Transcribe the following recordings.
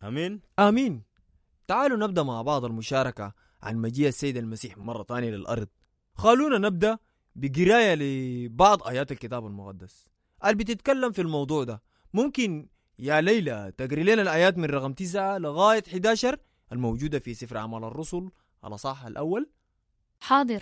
امين آمين تعالوا نبدأ مع بعض المشاركة عن مجيء السيد المسيح مرة تانية للأرض خلونا نبدأ بقراية لبعض آيات الكتاب المقدس اللي بتتكلم في الموضوع ده ممكن يا ليلى تقري لنا الآيات من رقم 9 لغاية 11 الموجودة في سفر أعمال الرسل الأصحاح الأول حاضر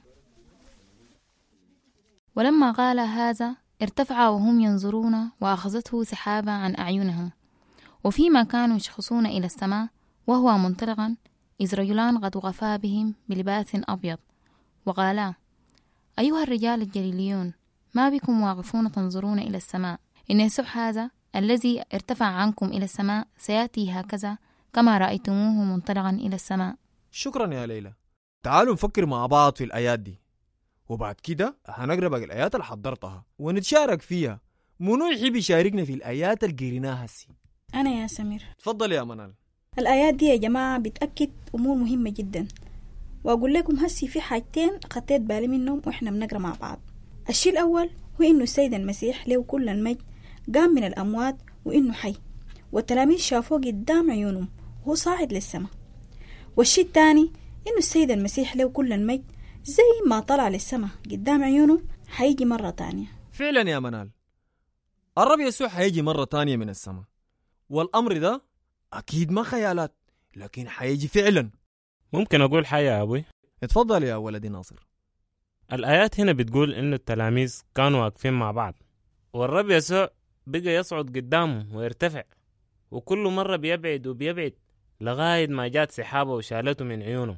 ولما قال هذا ارتفع وهم ينظرون وأخذته سحابة عن أعينهم وفيما كانوا يشخصون إلى السماء وهو منطلقا إذ رجلان قد وقفا بهم بلباس أبيض وقالا أيها الرجال الجليليون ما بكم واقفون تنظرون إلى السماء إن يسوع هذا الذي ارتفع عنكم إلى السماء سيأتي هكذا كما رأيتموه منطلقا إلى السماء شكرا يا ليلى تعالوا نفكر مع بعض في الآيات دي وبعد كده هنقرا باقي الآيات اللي حضرتها ونتشارك فيها منو يحب يشاركنا في الآيات اللي قريناها هسي أنا يا سمير تفضل يا منال الآيات دي يا جماعة بتأكد أمور مهمة جدا وأقول لكم هسي في حاجتين خطيت بالي منهم وإحنا بنقرأ مع بعض الشيء الأول هو إنه السيد المسيح له كل المجد قام من الأموات وإنه حي والتلاميذ شافوه قدام عيونهم وهو صاعد للسماء والشيء الثاني إنه السيد المسيح له كل المجد زي ما طلع للسماء قدام عيونهم حيجي مرة تانية فعلا يا منال الرب يسوع حيجي مرة تانية من السماء والأمر ده أكيد ما خيالات لكن حيجي فعلا ممكن اقول حاجه يا ابوي اتفضل يا ولدي ناصر الآيات هنا بتقول إنه التلاميذ كانوا واقفين مع بعض والرب يسوع بقى يصعد قدامهم ويرتفع وكل مرة بيبعد وبيبعد لغاية ما جات سحابة وشالته من عيونهم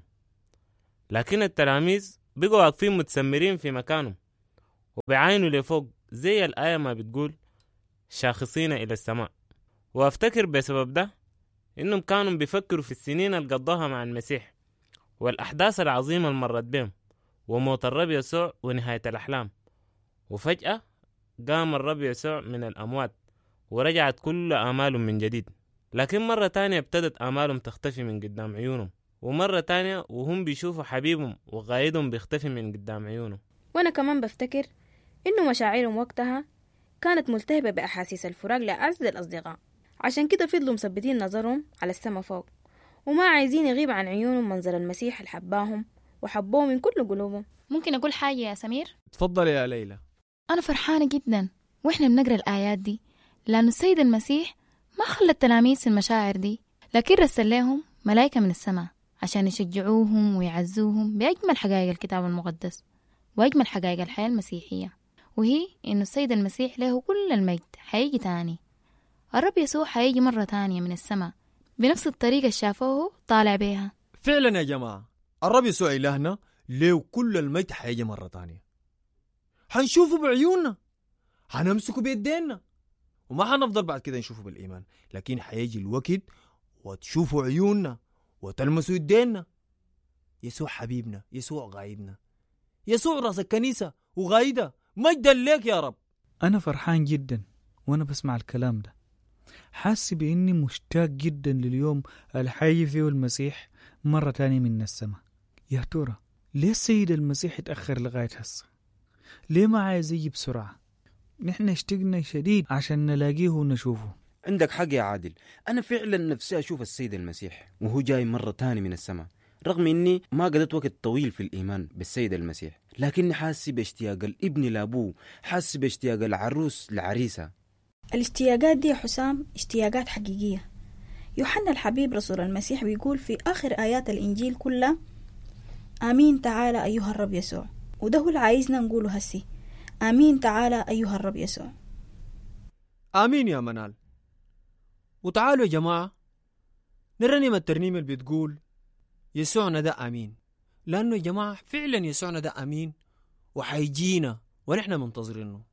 لكن التلاميذ بقوا واقفين متسمرين في مكانهم وبيعاينوا لفوق زي الآية ما بتقول شاخصين إلى السماء وأفتكر بسبب ده إنهم كانوا بيفكروا في السنين اللي قضاها مع المسيح والأحداث العظيمة اللي مرت بهم وموت الرب يسوع ونهاية الأحلام وفجأة قام الرب يسوع من الأموات ورجعت كل آمالهم من جديد لكن مرة تانية ابتدت آمالهم تختفي من قدام عيونهم ومرة تانية وهم بيشوفوا حبيبهم وقايدهم بيختفي من قدام عيونهم وأنا كمان بفتكر إنه مشاعرهم وقتها كانت ملتهبة بأحاسيس الفراق لأعز الأصدقاء عشان كده فضلوا مثبتين نظرهم على السما فوق وما عايزين يغيب عن عيونهم منظر المسيح اللي حباهم وحبوه من كل قلوبهم ممكن أقول حاجة يا سمير؟ اتفضل يا ليلى أنا فرحانة جدا وإحنا بنقرأ الآيات دي لأن السيد المسيح ما خلى التلاميذ في المشاعر دي لكن رسل لهم ملائكة من السماء عشان يشجعوهم ويعزوهم بأجمل حقائق الكتاب المقدس وأجمل حقائق الحياة المسيحية وهي إنه السيد المسيح له كل المجد حيجي تاني الرب يسوع حيجي مرة تانية من السماء بنفس الطريقة اللي شافوه طالع بيها فعلا يا جماعة الرب يسوع إلهنا ليه كل المجد حيجي مرة تانية حنشوفه بعيوننا حنمسكه بيدينا وما حنفضل بعد كده نشوفه بالإيمان لكن حيجي الوقت وتشوفوا عيوننا وتلمسوا يدينا يسوع حبيبنا يسوع غايدنا يسوع راس الكنيسة وغايدة مجدا لك يا رب أنا فرحان جدا وأنا بسمع الكلام ده حاسس بإني مشتاق جدا لليوم اللي حيجي فيه المسيح مرة تانية من السماء يا ترى ليه السيد المسيح اتأخر لغاية هسه ليه ما عايز يجي بسرعة نحن اشتقنا شديد عشان نلاقيه ونشوفه عندك حق يا عادل أنا فعلا نفسي أشوف السيد المسيح وهو جاي مرة تاني من السماء رغم إني ما قضيت وقت طويل في الإيمان بالسيد المسيح لكني حاسس باشتياق الابن لأبوه حاسس باشتياق العروس لعريسها الاشتياقات دي يا حسام اشتياقات حقيقية يوحنا الحبيب رسول المسيح بيقول في آخر آيات الإنجيل كلها آمين تعالى أيها الرب يسوع وده هو اللي عايزنا نقوله هسي آمين تعالى أيها الرب يسوع آمين يا منال وتعالوا يا جماعة نرنم الترنيمة اللي بتقول يسوعنا ده أمين لأنه يا جماعة فعلا يسوعنا ده أمين وحيجينا ونحن منتظرينه